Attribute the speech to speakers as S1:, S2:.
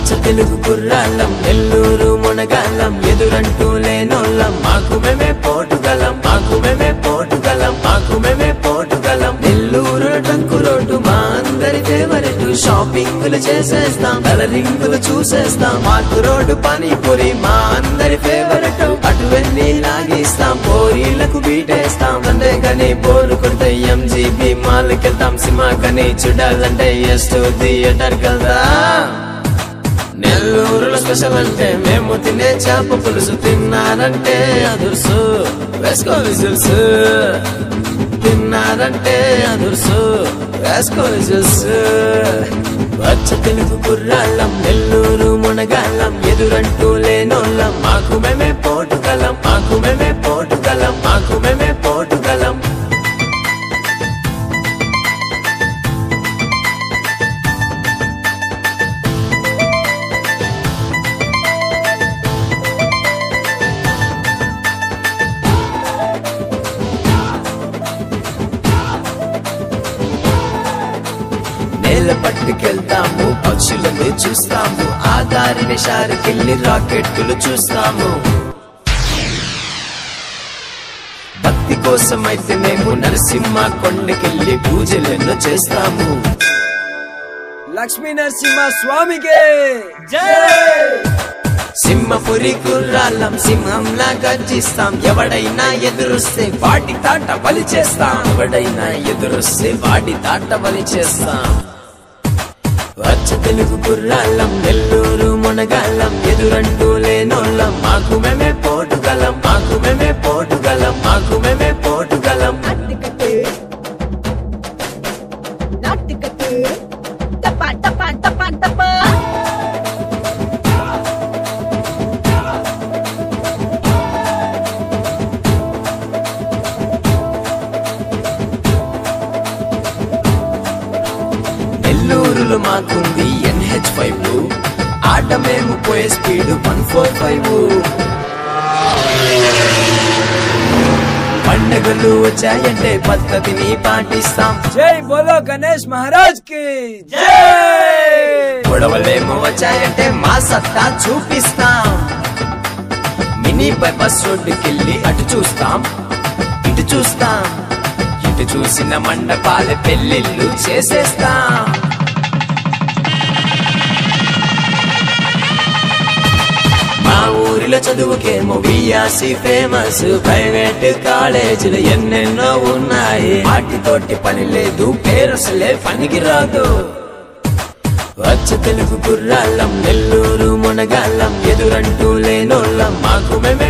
S1: అచ్చ తెలుగు కుర్రాళ్ళం నెల్లూరు మునగాళ్ళం ఎదురంటూ లేనోళ్ళం మాకు మేమే పోటుగలం మాకు మేమే పోటుగలం మాకు మేమే పోటుగలం నెల్లూరు టంకు రోడ్డు మా అందరి ఫేవరెట్ షాపింగ్లు చేసేస్తాం కలరింగులు చూసేస్తాం మాకు రోడ్డు పానీపూరి మా అందరి ఫేవరెట్ అటువన్నీ లాగిస్తాం పోరీలకు బీటేస్తాం అంతేగాని బోరు కొడితే ఎంజీబీ మాల్కి వెళ్తాం సినిమా కని చూడాలంటే ఎస్టు థియేటర్ వెళ్దాం నెల్లూరులో స్పెషల్ అంటే మేము తినే చేప పులుసు తిన్నారంటే అదుర్సు వేసుకో విజిల్స్ తిన్నారంటే అదుర్సు వేసుకో విజిల్స్ వచ్చ తెలుగు కుర్రాళ్ళం నెల్లూరు మునగాళ్ళం ఎదురంటూ లేనోళ్ళం మాకు మేమే పోటుగలం మాకు మేమే పోటుగలం మాకు మేమే పోటుగలం నేల పట్టుకెళ్తాము పక్షులను చూస్తాము ఆ దారిని షారుకెళ్ళి రాకెట్లు చూస్తాము భక్తి కోసం అయితే మేము నరసింహ కొండకెళ్ళి పూజలను చేస్తాము
S2: లక్ష్మీ నరసింహ స్వామికి
S1: సింహపురి కుర్రాళ్ళం సింహంలా గర్జిస్తాం ఎవడైనా ఎదురుస్తే వాటి తాట బలి చేస్తాం ఎవడైనా ఎదురుస్తే వాటి తాట బలి చేస్తాం వచ్చ తెలుగు కుర్రాళ్ళం నెల్లూరు మునగాళ్ళం ఎదురంటూ లేనోళ్ళం మాకు మేమే పోటుగలం మాకు మేమే పోటుగలం మాకు మేమే పోటుగలం
S3: నాటికతే నాటికతే టప టప టప టప
S1: నెల్లూరులో మాకుంది ఎన్హెచ్ ఫైవ్ ఆట మేము పోయే స్పీడ్ వన్ ఫోర్ ఫైవ్ పండగలు వచ్చాయంటే పద్ధతిని పాటిస్తాం
S2: జై బోలో గణేష్ మహారాజ్ కి జై
S1: గొడవలేమో వచ్చాయంటే మా సత్తా చూపిస్తాం మినీ బైపాస్ రోడ్డుకెళ్ళి అటు చూస్తాం ఇటు చూస్తాం ఇటు చూసిన మండపాల పెళ్ళిళ్ళు చేసేస్తాం మా ఊరిలో చదువుకేమో బిఆర్సి ఫేమస్ ప్రైవేట్ కాలేజీలు ఎన్నెన్నో ఉన్నాయి వాటితోటి పని లేదు పేరసలే పనికి రాదు వచ్చ తెలుగు కుర్రాళ్ళం నెల్లూరు మునగాళ్ళం ఎదురంటూ లేనోళ్ళం మాకు మేమే